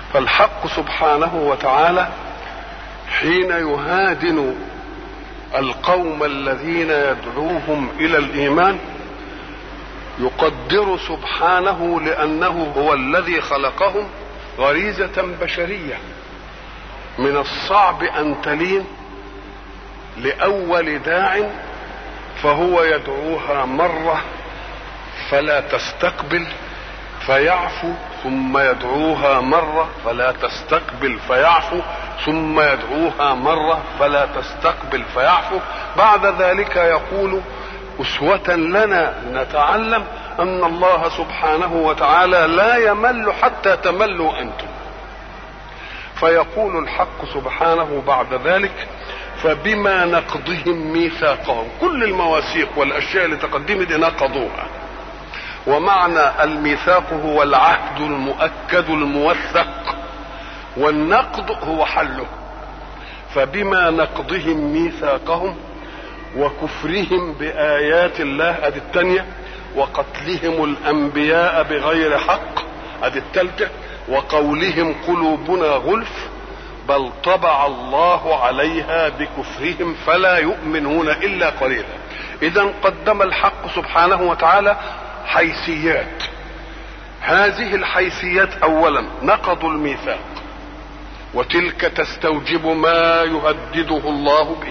فالحق سبحانه وتعالى حين يهادن القوم الذين يدعوهم الى الايمان يقدر سبحانه لانه هو الذي خلقهم غريزه بشريه من الصعب ان تلين لاول داع فهو يدعوها مره فلا تستقبل فيعفو ثم يدعوها مرة فلا تستقبل فيعفو ثم يدعوها مرة فلا تستقبل فيعفو بعد ذلك يقول أسوة لنا نتعلم أن الله سبحانه وتعالى لا يمل حتى تملوا أنتم فيقول الحق سبحانه بعد ذلك فبما نقضهم ميثاقهم كل المواثيق والأشياء اللي تقدمت نقضوها ومعنى الميثاق هو العهد المؤكد الموثق والنقض هو حله فبما نقضهم ميثاقهم وكفرهم بآيات الله أدي الثانية وقتلهم الأنبياء بغير حق أدي الثالثة وقولهم قلوبنا غلف بل طبع الله عليها بكفرهم فلا يؤمنون إلا قليلا إذا قدم الحق سبحانه وتعالى حيثيات هذه الحيثيات اولا نقضوا الميثاق وتلك تستوجب ما يهدده الله به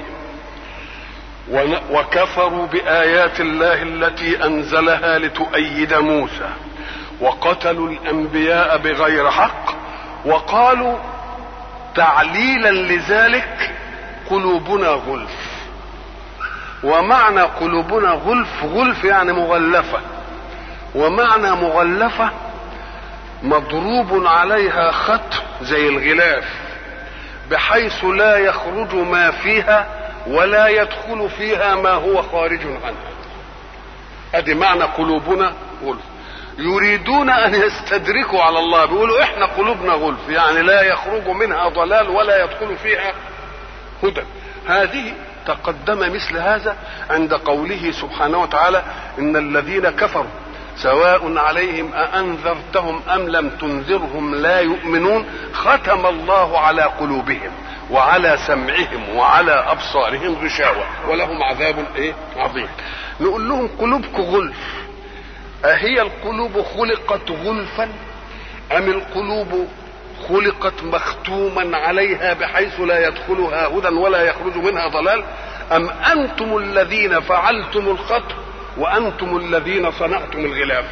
وكفروا بايات الله التي انزلها لتؤيد موسى وقتلوا الانبياء بغير حق وقالوا تعليلا لذلك قلوبنا غلف ومعنى قلوبنا غلف غلف يعني مغلفه ومعنى مغلفة مضروب عليها خط زي الغلاف بحيث لا يخرج ما فيها ولا يدخل فيها ما هو خارج عنها ادي معنى قلوبنا غلف يريدون ان يستدركوا على الله بيقولوا احنا قلوبنا غلف يعني لا يخرج منها ضلال ولا يدخل فيها هدى هذه تقدم مثل هذا عند قوله سبحانه وتعالى ان الذين كفروا سواء عليهم أأنذرتهم أم لم تنذرهم لا يؤمنون ختم الله على قلوبهم وعلى سمعهم وعلى أبصارهم غشاوة ولهم عذاب إيه عظيم نقول لهم قلوبكم غلف أهي القلوب خلقت غلفا أم القلوب خلقت مختوما عليها بحيث لا يدخلها هدى ولا يخرج منها ضلال أم أنتم الذين فعلتم الختم وانتم الذين صنعتم الغلاف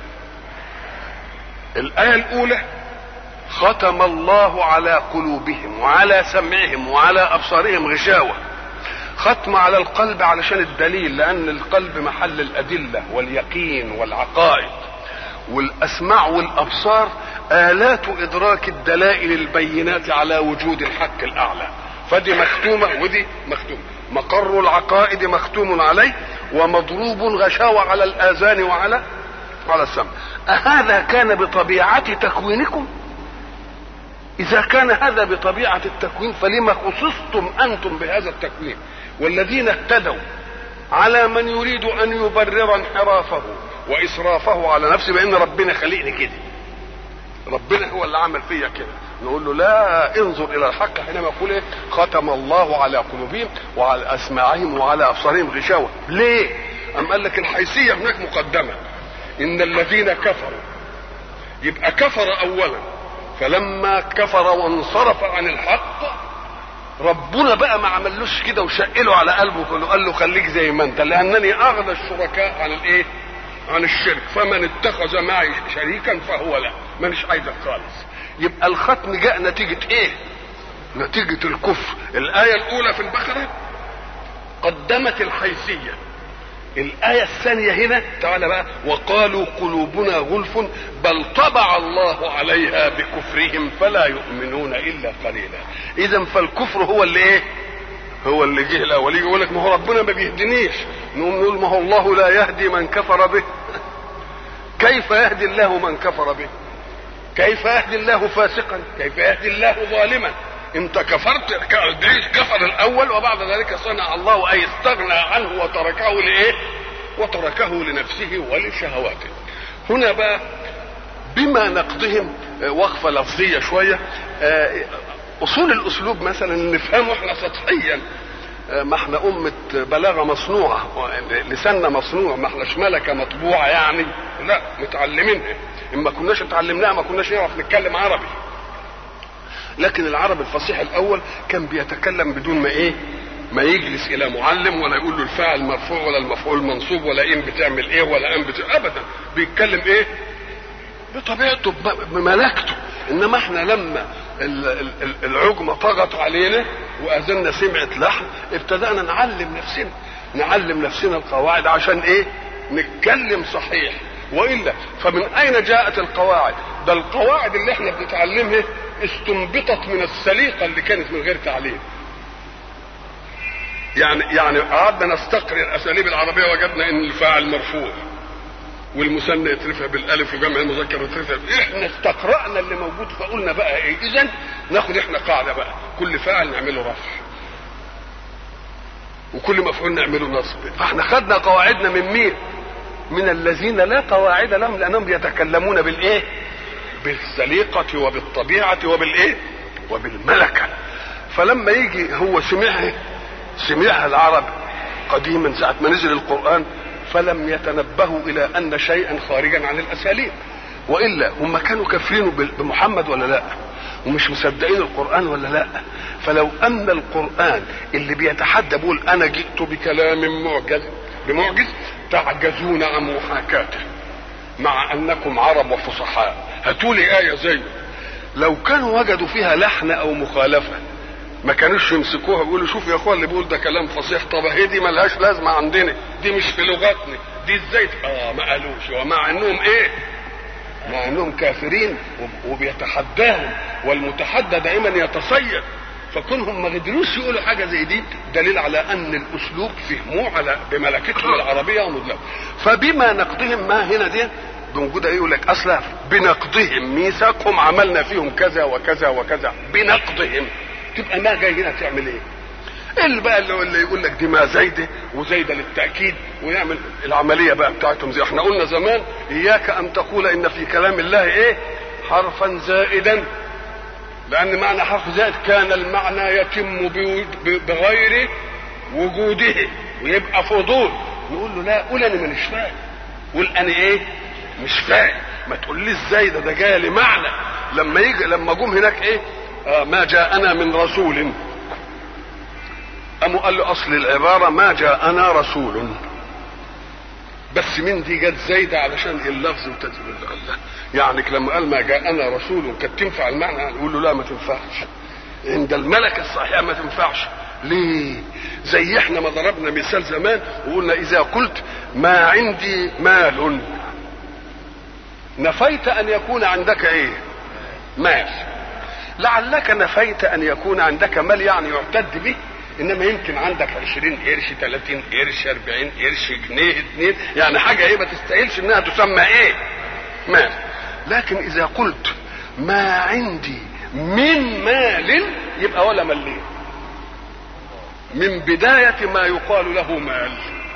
الايه الاولى ختم الله على قلوبهم وعلى سمعهم وعلى ابصارهم غشاوه ختم على القلب علشان الدليل لان القلب محل الادله واليقين والعقائد والاسماع والابصار الات ادراك الدلائل البينات على وجود الحق الاعلى فدي مختومه ودي مختومه مقر العقائد مختوم عليه ومضروب غشاوة على الآذان وعلى على السمع أهذا كان بطبيعة تكوينكم إذا كان هذا بطبيعة التكوين فلما خصصتم أنتم بهذا التكوين والذين اهتدوا على من يريد أن يبرر انحرافه وإسرافه على نفسه بأن ربنا خلقني كده ربنا هو اللي عمل فيا كده نقول له لا انظر الى الحق حينما يقول ايه ختم الله على قلوبهم وعلى اسماعهم وعلى ابصارهم غشاوه ليه ام قال لك الحيثيه هناك مقدمه ان الذين كفروا يبقى كفر اولا فلما كفر وانصرف عن الحق ربنا بقى ما عملوش كده وشقله على قلبه كله قال له خليك زي ما انت لانني اغنى الشركاء عن الايه عن الشرك فمن اتخذ معي شريكا فهو له مانيش عايزك خالص يبقى الختم جاء نتيجة ايه نتيجة الكفر الآية الأولى في البقرة قدمت الحيثية الآية الثانية هنا تعالى بقى وقالوا قلوبنا غلف بل طبع الله عليها بكفرهم فلا يؤمنون إلا قليلا إذا فالكفر هو اللي إيه؟ هو اللي جه الأول يجي يقول لك ما هو ربنا ما بيهدنيش نقوم نقول ما هو الله لا يهدي من كفر به كيف يهدي الله من كفر به؟ كيف يهدي الله فاسقا كيف يهدي الله ظالما انت كفرت كفر الاول وبعد ذلك صنع الله اي استغنى عنه وتركه لايه وتركه لنفسه ولشهواته هنا بقى بما نقضهم وقفه لفظيه شويه اصول الاسلوب مثلا نفهمه احنا سطحيا ما احنا أمة بلاغة مصنوعة لساننا مصنوع ما احناش ملكة مطبوعة يعني لا متعلمينها إن ما كناش اتعلمناها ما كناش نعرف نتكلم عربي لكن العرب الفصيح الأول كان بيتكلم بدون ما إيه ما يجلس إلى معلم ولا يقول له الفاعل مرفوع ولا المفعول منصوب ولا إن بتعمل إيه ولا أن بتعمل أبدا بيتكلم إيه بطبيعته بملكته انما احنا لما العجمه طغت علينا واذنا سمعت لحن ابتدانا نعلم نفسنا نعلم نفسنا القواعد عشان ايه نتكلم صحيح والا فمن اين جاءت القواعد ده القواعد اللي احنا بنتعلمها استنبطت من السليقه اللي كانت من غير تعليم يعني يعني قعدنا نستقرئ الاساليب العربيه وجدنا ان الفاعل مرفوع والمثنى يترفع بالالف وجمع المذكر يترفع احنا استقرانا اللي موجود فقلنا بقى ايه اذا ناخد احنا قاعده بقى كل فاعل نعمله رفع وكل مفعول نعمله نصب فاحنا خدنا قواعدنا من مين من الذين لا قواعد لهم لانهم بيتكلمون بالايه بالسليقه وبالطبيعه وبالايه وبالملكه فلما يجي هو سمعها سمعها العرب قديما ساعه ما نزل القران فلم يتنبهوا الى ان شيئا خارجا عن الاساليب والا هم كانوا كافرين بمحمد ولا لا ومش مصدقين القران ولا لا فلو ان القران اللي بيتحدى بيقول انا جئت بكلام معجز بمعجز تعجزون عن محاكاته مع انكم عرب وفصحاء هاتوا لي ايه زيه لو كانوا وجدوا فيها لحن او مخالفه ما كانوش يمسكوها ويقولوا شوف يا اخوان اللي بيقول ده كلام فصيح طب هي دي ملهاش لازمه عندنا دي مش في لغتنا دي ازاي اه ما قالوش ومع انهم ايه مع انهم كافرين وبيتحداهم والمتحدى دائما يتصيد فكونهم ما قدروش يقولوا حاجه زي دي دليل على ان الاسلوب فهموه على بملكتهم العربيه ومدلهم فبما نقضهم ما هنا دي موجودة يقول لك اصلا بنقضهم ميثاقهم عملنا فيهم كذا وكذا وكذا بنقضهم تبقى ما جاي هنا تعمل ايه اللي بقى اللي, اللي يقول لك دي ما زايده وزايده للتاكيد ويعمل العمليه بقى بتاعتهم زي احنا قلنا زمان اياك ان تقول ان في كلام الله ايه حرفا زائدا لان معنى حرف زائد كان المعنى يتم بغير وجوده ويبقى فضول يقول له لا قول انا مانيش فاهم قول انا ايه مش فاهم ما تقوليش ازاي ده ده جاي لمعنى لما يجي لما جم هناك ايه آه ما جاءنا من رسول قاموا قال له اصل العباره ما جاءنا رسول بس من دي جت زايده علشان اللفظ وتدل الله يعني لما قال ما جاءنا رسول كانت تنفع المعنى يقول له لا ما تنفعش عند الملكه الصحيحه ما تنفعش ليه زي احنا ما ضربنا مثال زمان وقلنا اذا قلت ما عندي مال نفيت ان يكون عندك ايه مال لعلك نفيت ان يكون عندك مال يعني يعتد به انما يمكن عندك 20 قرش 30 قرش 40 قرش جنيه اتنين يعني حاجه ايه ما تستاهلش انها تسمى ايه مال لكن اذا قلت ما عندي من مال يبقى ولا ملين من بداية ما يقال له مال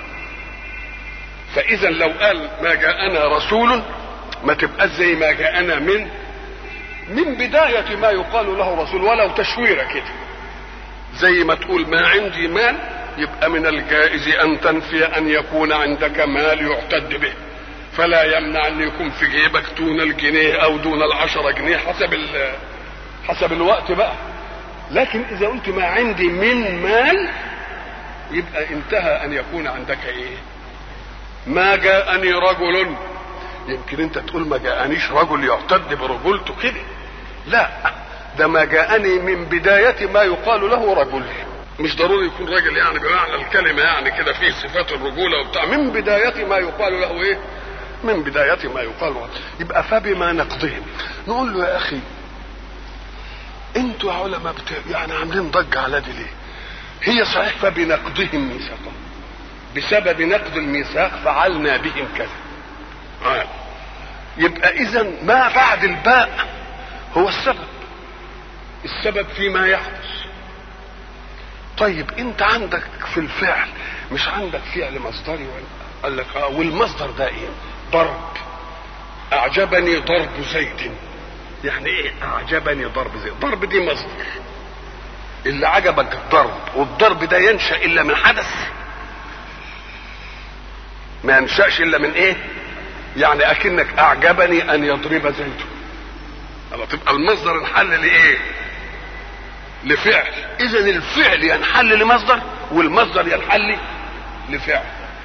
فإذا لو قال ما جاءنا رسول ما تبقى زي ما جاءنا من من بداية ما يقال له رسول ولو تشويرة كده زي ما تقول ما عندي مال يبقى من الجائز أن تنفي أن يكون عندك مال يعتد به فلا يمنع أن يكون في جيبك دون الجنيه أو دون العشرة جنيه حسب حسب الوقت بقى لكن إذا قلت ما عندي من مال يبقى انتهى أن يكون عندك إيه ما جاءني رجل يمكن انت تقول ما جاءنيش رجل يعتد برجولته كده لا ده ما جاءني من بداية ما يقال له رجل مش ضروري يكون راجل يعني بمعنى الكلمة يعني كده فيه صفات الرجولة وبتاع من بداية ما يقال له ايه من بداية ما يقال له يبقى فبما نقضهم نقول له يا اخي انتوا يا علماء بت... يعني عاملين ضجة على دي ليه هي صحيح فبنقضهم ميثاقهم بسبب نقض الميثاق فعلنا بهم كذا آه. يبقى اذا ما بعد الباء هو السبب السبب فيما يحدث طيب انت عندك في الفعل مش عندك فعل مصدري ولا قال لك اه والمصدر ده ايه ضرب اعجبني ضرب زيد يعني ايه اعجبني ضرب زيد ضرب دي مصدر اللي عجبك الضرب والضرب ده ينشا الا من حدث ما ينشاش الا من ايه يعني اكنك اعجبني ان يضرب زيد الله تبقى المصدر انحل لايه لفعل اذا الفعل ينحل لمصدر والمصدر ينحل لفعل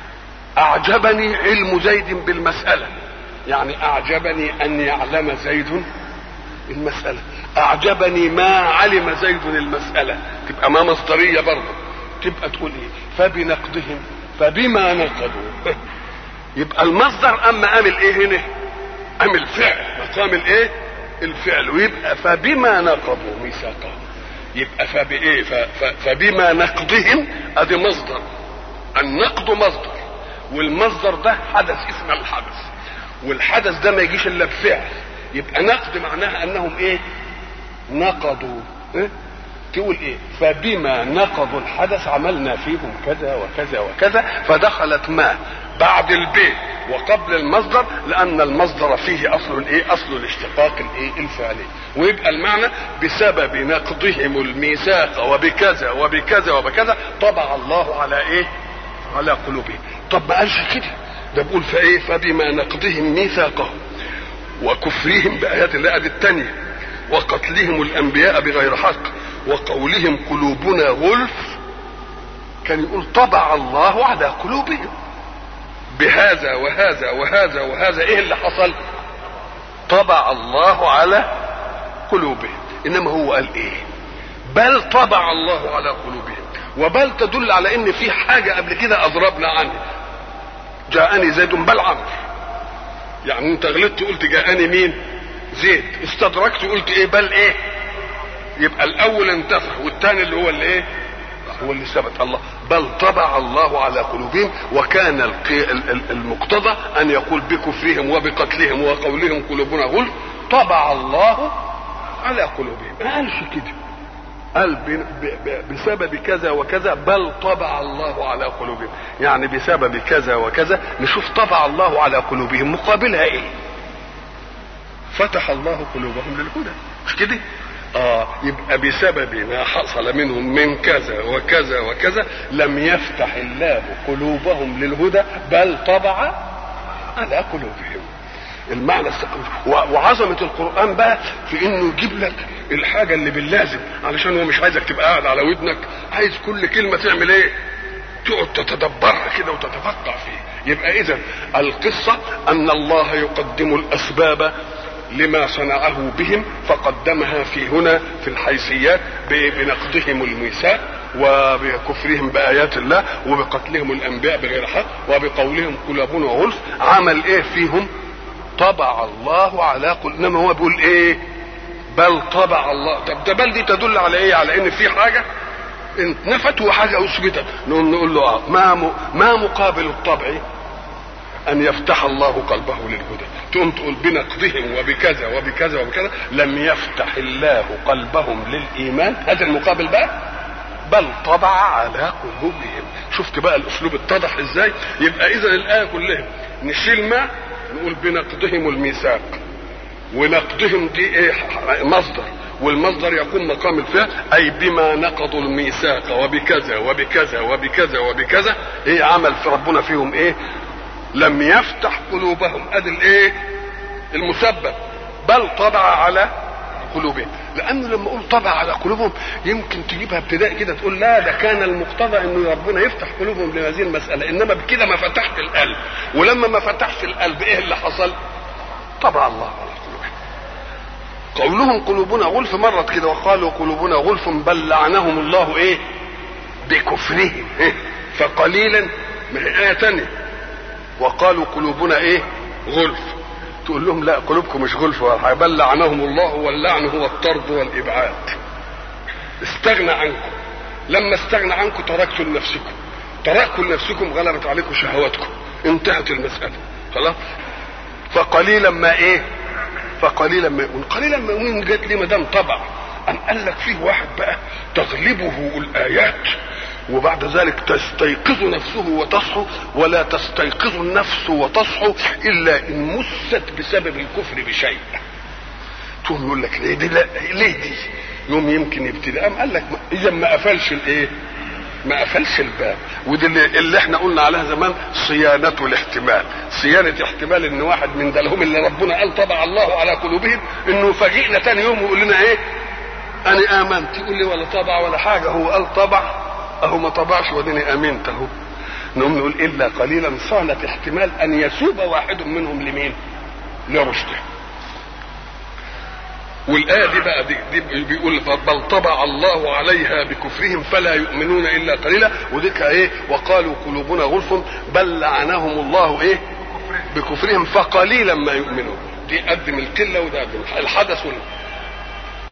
اعجبني علم زيد بالمساله يعني اعجبني ان يعلم زيد المساله اعجبني ما علم زيد المساله تبقى ما مصدريه برضه تبقى تقول ايه فبنقدهم فبما نقضوا يبقى المصدر اما قام الايه هنا قام الفعل مقام الايه الفعل ويبقى فبما نقضوا ميثاقهم يبقى فبايه فبما نقضهم ادي مصدر النقض مصدر والمصدر ده حدث اسم الحدث والحدث ده ما يجيش الا بفعل يبقى نقد معناها انهم ايه نقضوا إيه؟ تقول ايه فبما نقضوا الحدث عملنا فيهم كذا وكذا وكذا فدخلت ما بعد البيت وقبل المصدر لان المصدر فيه اصل الايه اصل الاشتقاق الايه الفعلي ويبقى المعنى بسبب نقضهم الميثاق وبكذا وبكذا وبكذا طبع الله على ايه على قلوبهم طب ما قالش كده ده بيقول فايه فبما نقضهم ميثاقهم وكفرهم بايات الله ادي الثانيه وقتلهم الانبياء بغير حق وقولهم قلوبنا غلف كان يقول طبع الله على قلوبهم بهذا وهذا وهذا وهذا ايه اللي حصل طبع الله على قلوبهم انما هو قال ايه بل طبع الله على قلوبهم وبل تدل على ان في حاجه قبل كده اضربنا عنها جاءني زيد بل عمرو يعني انت غلطت قلت جاءني مين زيد استدركت قلت ايه بل ايه يبقى الاول انتفع والثاني اللي هو اللي ايه هو اللي ثبت الله بل طبع الله على قلوبهم وكان المقتضى ان يقول بكفرهم وبقتلهم وقولهم قلوبنا غلف طبع الله على قلوبهم ما قالش كده قال بسبب كذا وكذا بل طبع الله على قلوبهم يعني بسبب كذا وكذا نشوف طبع الله على قلوبهم مقابلها ايه فتح الله قلوبهم للهدى مش كده اه يبقى بسبب ما حصل منهم من كذا وكذا وكذا لم يفتح الله قلوبهم للهدى بل طبع على قلوبهم المعنى وعظمة القرآن بقى في انه يجيب لك الحاجة اللي باللازم علشان هو مش عايزك تبقى قاعد على ودنك عايز كل كلمة تعمل ايه تقعد تتدبرها كده وتتفقع فيه يبقى اذا القصة ان الله يقدم الاسباب لما صنعه بهم فقدمها في هنا في الحيثيات بنقضهم الميثاق وبكفرهم بآيات الله وبقتلهم الأنبياء بغير حق وبقولهم قلوبنا غلف عمل إيه فيهم طبع الله على قل إنما هو بيقول إيه بل طبع الله طب ده بل دي تدل على إيه على إن في حاجة نفت وحاجة أثبتت نقول نقول له آه ما ما مقابل الطبع أن يفتح الله قلبه للهدى تقوم تقول بنقضهم وبكذا وبكذا وبكذا لم يفتح الله قلبهم للإيمان هذا المقابل بقى بل طبع على قلوبهم شفت بقى الأسلوب اتضح إزاي يبقى إذا الآية كلها نشيل ما نقول بنقضهم الميثاق ونقضهم دي ايه مصدر والمصدر يكون مقام الفعل اي بما نقضوا الميثاق وبكذا وبكذا وبكذا وبكذا ايه عمل في ربنا فيهم ايه لم يفتح قلوبهم ادي الايه المسبب بل طبع على قلوبهم لانه لما اقول طبع على قلوبهم يمكن تجيبها ابتداء كده تقول لا ده كان المقتضى انه ربنا يفتح قلوبهم لهذه المساله انما بكده ما فتحش القلب ولما ما فتحش القلب ايه اللي حصل طبع الله على قلوبهم قولهم قلوبنا غلف مرت كده وقالوا قلوبنا غلف بل لعنهم الله ايه بكفرهم إيه؟ فقليلا ما هي ايه تانيه وقالوا قلوبنا ايه غلف تقول لهم لا قلوبكم مش غلف ولا حاجه بل لعنهم الله واللعن هو الطرد والابعاد استغنى عنكم لما استغنى عنكم تركتوا لنفسكم تركوا لنفسكم غلبت عليكم شهواتكم انتهت المساله خلاص فقليلا ما ايه فقليلا ما يؤمن قليلا ما يؤمن جت ليه ما دام طبع أم قال لك فيه واحد بقى تغلبه الآيات وبعد ذلك تستيقظ نفسه وتصحو ولا تستيقظ النفس وتصحو إلا إن مست بسبب الكفر بشيء تقوم يقول لك ليه دي لا ليه دي يوم يمكن يبتدي قام قال لك اذا ما قفلش الايه ما قفلش الباب ودي اللي, اللي احنا قلنا عليها زمان صيانة الاحتمال صيانة احتمال ان واحد من دلهم اللي ربنا قال طبع الله على قلوبهم انه فاجئنا تاني يوم ويقول لنا ايه انا امنت يقول لي ولا طبع ولا حاجة هو قال طبع اهو ما طبعش وديني امنت اهو نقوم نقول الا قليلا صانت احتمال ان يسوب واحد منهم لمين لرشده والآية دي بقى دي, دي بيقول بل طبع الله عليها بكفرهم فلا يؤمنون إلا قليلا وديك إيه وقالوا قلوبنا غلف بل لعنهم الله إيه بكفرهم فقليلا ما يؤمنون دي قدم القلة وده قدم الحدث